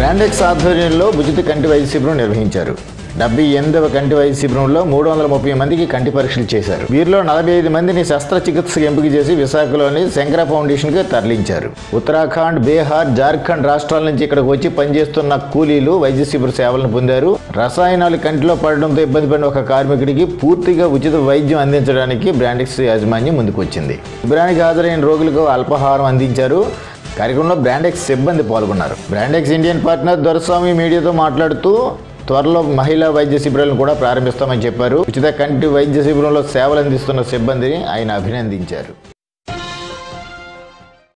Brandix ఆధ్వర్యంలో ఉచిత కంటి వైద్య శిబిరం నిర్వహించారు డెబ్బై ఎనిమిదవ కంటి వైద్య శిబిరంలో మూడు వందల ముప్పై మందికి కంటి పరీక్షలు చేశారు వీరిలో నలభై ఐదు మందిని శస్త్రచికిత్సకు ఎంపిక చేసి విశాఖలోని శంకర ఫౌండేషన్కి తరలించారు ఉత్తరాఖండ్ బీహార్ జార్ఖండ్ రాష్ట్రాల నుంచి ఇక్కడికి వచ్చి పనిచేస్తున్న కూలీలు వైద్య శిబిర సేవలను పొందారు రసాయనాలు కంటిలో పడడంతో ఇబ్బంది పడిన ఒక కార్మికుడికి పూర్తిగా ఉచిత వైద్యం అందించడానికి బ్రాండెక్స్ యాజమాన్యం ముందుకొచ్చింది శిబిరానికి హాజరైన రోగులకు అల్పాహారం అందించారు కార్యక్రమంలో బ్రాండెక్స్ సిబ్బంది పాల్గొన్నారు బ్రాండెక్స్ ఇండియన్ పార్ట్నర్ దొరస్వామి మీడియాతో మాట్లాడుతూ త్వరలో మహిళా వైద్య శిబిరాలను కూడా ప్రారంభిస్తామని చెప్పారు ఉచిత కంటి వైద్య శిబిరంలో సేవలు అందిస్తున్న సిబ్బందిని ఆయన అభినందించారు